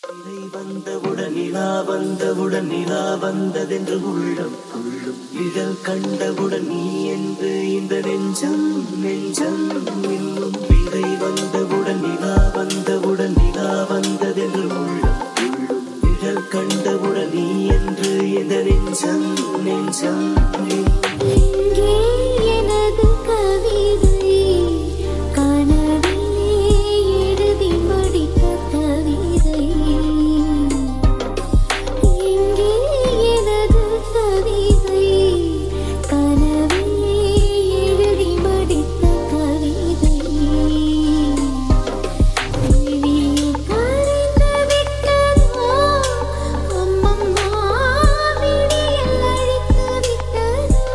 நிலை வந்தவுடன் நிலா வந்தவுடன் நிலா வந்ததென்று உள்ளம் துள்ளும் நிழல் கண்டவுடன் நீ என்று இந்த நெஞ்சம் நெஞ்சம் இன்னும் விதை வந்தவுடன் நிலா வந்தவுடன் நிலா வந்ததென்று உள்ளம் துள்ளும் நிழல் கண்டவுடன் நீ என்று இந்த நெஞ்சம் நெஞ்சம் இன்னும் எங்கே எனது கவிதை கனவிலே எழுதி முடித்த கவிதை எங்கே எனது கவிதை கனவிலே எழுதி முடித்த கவிதை விழியில் கரைந்து விட்டதோ அம்மம்மா விழியில் அழித்து விட்டதோ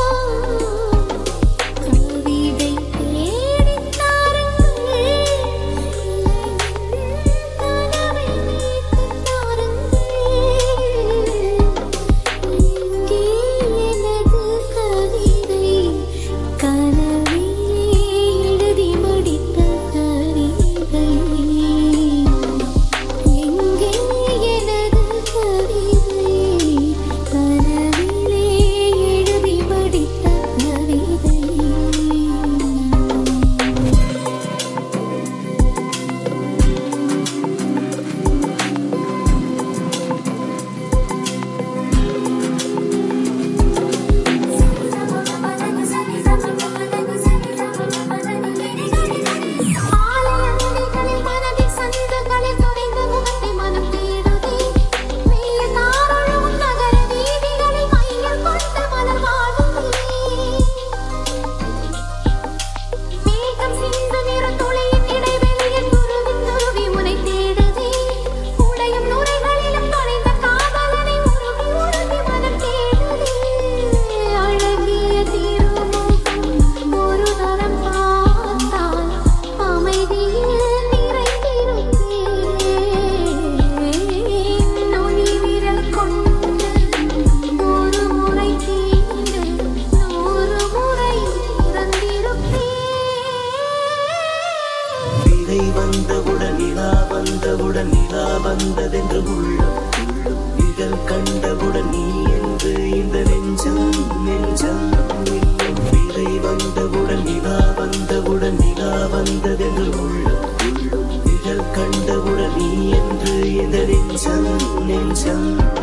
கவிதை தேடித் தாருங்கள் கனவை மீட்டுத் தாருங்கள் எங்கே எனது கவிதை கனவிலே எழுதி முடித்த கவிதை எங்கே எனது கவிதை கனவிலே எழுதி முடித்த கவிதை ஆலயங்களில் மனதில் சந்துகளில் துடைந்த முகத்தை மனம் தேடுதே மெல்ல தாரழும் நகர வீதிகளில் மையல் கொண்ட மலர் வாழுதே மேகம் சிந்து நிற துளியின் இடைவெளியில் துருவி துருவி உனை தேடுதே உடையும் நுரைகளிலும் தொலைந்த காதலனை உருகி உருகி மனம் தேடுதே அழகிய திருமுகம் ஒரு தரம் பார்த்தால் அமைதியில் நிறைந்திருப்பேன் நொழி விரல் கொண்டு ஒரு முறை தீண்டு நூறு முறை இறந்திருப்பேன் விதை வந்தவுடன் நிலா வந்தவுடன் நிலா வந்ததென்று உள்ளம் துள்ளும் நிழல் கண்டவுடன் நீ என்று இந்த நெஞ்சம் நெஞ்சம் இன்னும் விதை வந்தவுடன் நிலா வந்தவுடன் நிலா வந்ததென்று உள்ளம் துள்ளும் நிழல் கண்டவுடன் நீ என்று இந்த நெஞ்சம் நெஞ்சம்